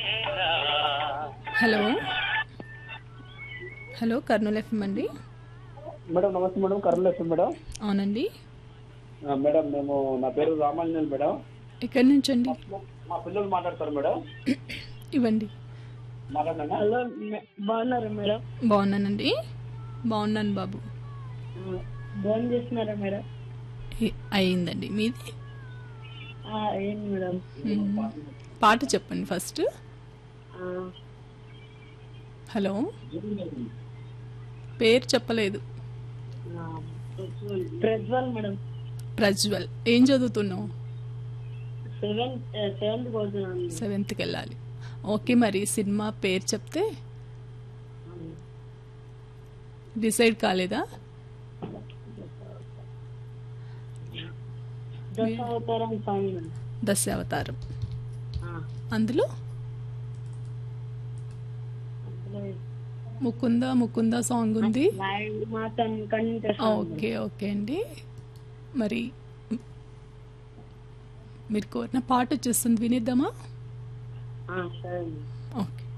Hello hello Kurnool FM అండి madam నమస్తే madam Karuneshwar madam అవునండి ఆ, మేడం మేము నా పేరు రామాంజన్ మేడం ఎక్కడి నుంచి అండి మా పిల్లలు మాట్లాడతారు మేడం ఇవ్వండి మాట్లాడినా హలో బాగున్నారా మేడం బాగున్నానండి బాగున్నాను బాబు ఫోన్ చేస్తున్నారా మేడం ఏ- అయిందండి మీది ఆ, ఏంటి మేడం మ్మ్. పాట చెప్పండి ఫస్ట్ ఆ, హలో పేరు చెప్పలేదు ఆ, ప్రజ్వల్ మేడం ప్రజ్వల్ ఏం చదువుతున్నావు సెవెంత్ సెవెంత్ పోతున్నాను సెవెంత్కి వెళ్ళాలి ఓకే మరి సినిమా పేరు చెప్తే డిసైడ్ కాలేదా దశావతారం సాంగ్ మేడం దశావతారం ఆ, అందులో అందులో ముకుంద ముకుంద సాంగ్ ఉంది నాయుడు మాతం కంటే ఆ, ఓకే ఓకే అండి మరి మీరు కోరిన పాట వచ్చేస్తుంది వినిద్దామా సరే మేడం ఓకే